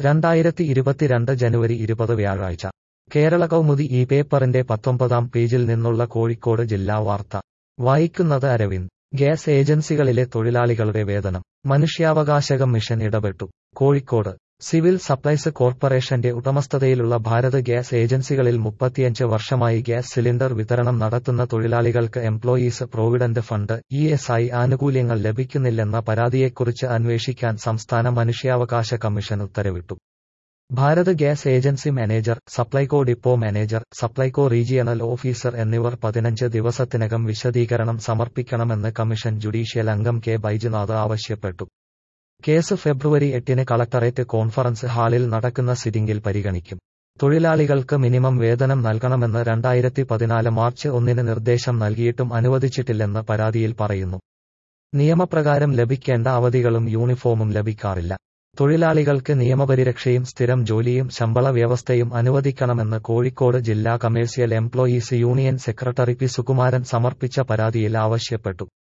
രണ്ടായിരത്തി ഇരുപത്തിരണ്ട് ജനുവരി ഇരുപത് വ്യാഴാഴ്ച കേരള കൗമുദി ഈ പേപ്പറിന്റെ പത്തൊമ്പതാം പേജിൽ നിന്നുള്ള കോഴിക്കോട് ജില്ലാ വാർത്ത വായിക്കുന്നത് അരവിന്ദ് ഗ്യാസ് ഏജൻസികളിലെ തൊഴിലാളികളുടെ വേതനം മനുഷ്യാവകാശ കമ്മീഷൻ ഇടപെട്ടു കോഴിക്കോട് സിവിൽ സപ്ലൈസ് കോർപ്പറേഷന്റെ ഉടമസ്ഥതയിലുള്ള ഭാരത് ഗ്യാസ് ഏജൻസികളിൽ മുപ്പത്തിയഞ്ച് വർഷമായി ഗ്യാസ് സിലിണ്ടർ വിതരണം നടത്തുന്ന തൊഴിലാളികൾക്ക് employees provident fund E S I ആനുകൂല്യങ്ങൾ ലഭിക്കുന്നില്ലെന്ന പരാതിയെക്കുറിച്ച് അന്വേഷിക്കാൻ സംസ്ഥാന മനുഷ്യാവകാശ കമ്മീഷൻ ഉത്തരവിട്ടു Bharat gas agency manager Supplyco depot manager Supplyco regional officer എന്നിവർ പതിനഞ്ച് ദിവസത്തിനകം വിശദീകരണം സമർപ്പിക്കണമെന്ന് കമ്മീഷൻ ജുഡീഷ്യൽ അംഗം കെ ബൈജുനാഥ് ആവശ്യപ്പെട്ടു കേസ് ഫെബ്രുവരി എട്ടിന് കളക്ടറേറ്റ് കോൺഫറൻസ് ഹാളിൽ നടക്കുന്ന സിറ്റിംഗിൽ പരിഗണിക്കും തൊഴിലാളികൾക്ക് മിനിമം വേതനം നൽകണമെന്ന് രണ്ടായിരത്തി പതിനാല് മാർച്ച് ഒന്നിന് നിർദ്ദേശം നൽകിയിട്ടും അനുവദിച്ചിട്ടില്ലെന്ന് പരാതിയിൽ പറയുന്നു നിയമപ്രകാരം ലഭിക്കേണ്ട അവധികളും യൂണിഫോമും ലഭിക്കാറില്ല തൊഴിലാളികൾക്ക് നിയമപരിരക്ഷയും സ്ഥിരം ജോലിയും ശമ്പള വ്യവസ്ഥയും അനുവദിക്കണമെന്ന് കോഴിക്കോട് ജില്ലാ commercial employees union secretary P Sukumaran സമർപ്പിച്ച പരാതിയിൽ ആവശ്യപ്പെട്ടു